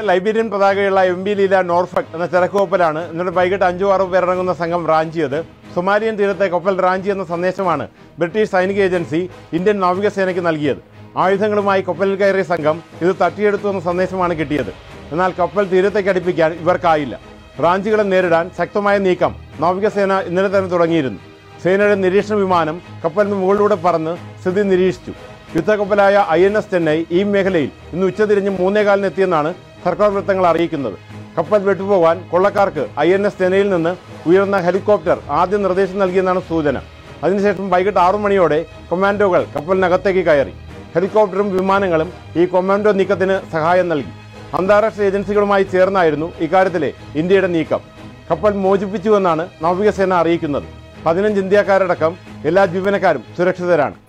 Liberian പതാകയുള്ള M B Lila Norfolk എന്ന ചരക്ക് കപ്പലാണ് ഇന്നലെ വൈകിട്ട് അഞ്ചു ആറ് പേരടങ്ങുന്ന സംഘം റാഞ്ചിയത് സൊമാലിയൻ തീരത്തെ കപ്പൽ റാഞ്ചി എന്ന സന്ദേശമാണ് ബ്രിട്ടീഷ് സൈനിക ഏജൻസി ഇന്ത്യൻ നാവികസേനയ്ക്ക് നൽകിയത് ആയുധങ്ങളുമായി കപ്പലിൽ കയറിയ സംഘം ഇത് തട്ടിയെടുത്തു എന്ന സന്ദേശമാണ് കിട്ടിയത് എന്നാൽ കപ്പൽ തീരത്തേക്ക് അടുപ്പിക്കാൻ ഇവർക്കായില്ല റാഞ്ചികളെ നേരിടാൻ ശക്തമായ നീക്കം നാവികസേന ഇന്നലെ തന്നെ തുടങ്ങിയിരുന്നു സേനയുടെ നിരീക്ഷണ വിമാനം കപ്പലിന് മുകളിലൂടെ പറന്ന് സ്ഥിതി നിരീക്ഷിച്ചു യുദ്ധക്കപ്പലായ ഐ എൻ എസ് ചെന്നൈ ഈ മേഖലയിൽ ഇന്ന് ഉച്ചതിരിഞ്ഞ് മൂന്നേകാലിന് എത്തിയെന്നാണ് സർക്കാർ വൃത്തങ്ങൾ അറിയിക്കുന്നത് കപ്പൽ വിട്ടുപോകാൻ കൊള്ളക്കാർക്ക് ഐ എൻ എസ് ചെന്നൈയിൽ നിന്ന് ഉയർന്ന ഹെലികോപ്റ്റർ ആദ്യം നിർദ്ദേശം നൽകിയെന്നാണ് സൂചന അതിനുശേഷം വൈകിട്ട് ആറു മണിയോടെ കൊമാൻഡോകൾ കപ്പലിനകത്തേക്ക് കയറി ഹെലികോപ്റ്ററും വിമാനങ്ങളും ഈ കൊമാൻഡോ നീക്കത്തിന് സഹായം നൽകി അന്താരാഷ്ട്ര ഏജൻസികളുമായി ചേർന്നായിരുന്നു ഇക്കാര്യത്തിലെ ഇന്ത്യയുടെ നീക്കം കപ്പൽ മോചിപ്പിച്ചുവെന്നാണ് നാവികസേന അറിയിക്കുന്നത് പതിനഞ്ച് ഇന്ത്യക്കാരടക്കം എല്ലാ ജീവനക്കാരും സുരക്ഷിതരാണ്